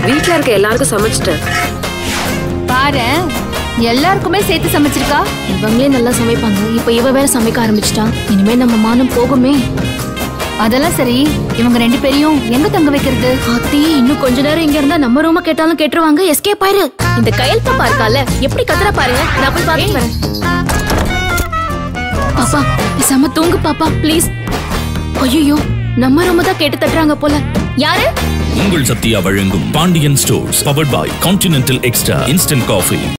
வீட்ல இருக்க எல்லாருக்கும் சமைச்சிட்டேன் பாரு எல்லாருக்குமே சேர்த்து சமைச்சிருக்கா இவங்களே நல்லா சமைப்பாங்க இப்ப இவ வேற சமைக்க ஆரம்பிச்சிட்டா இனிமே நம்ம மானம் போகுமே அதெல்லாம் சரி இவங்க ரெண்டு பேரையும் எங்க தங்க வைக்கிறது ஆத்தி இன்னும் கொஞ்ச நேரம் இங்க இருந்தா நம்ம ரூம கேட்டாலும் கேட்டுருவாங்க எஸ்கேப் ஆயிரு இந்த கையல் பாப்பா இருக்கால எப்படி கத்துறா பாருங்க நான் போய் பார்த்துட்டு வரேன் பாப்பா பேசாம தூங்கு பாப்பா ப்ளீஸ் ஐயோ நம்ம ரூம தான் கேட்டு தட்டுறாங்க போல யாரு உங்கள் சத்யா வழங்கும் Pandian stores powered by continental extra instant coffee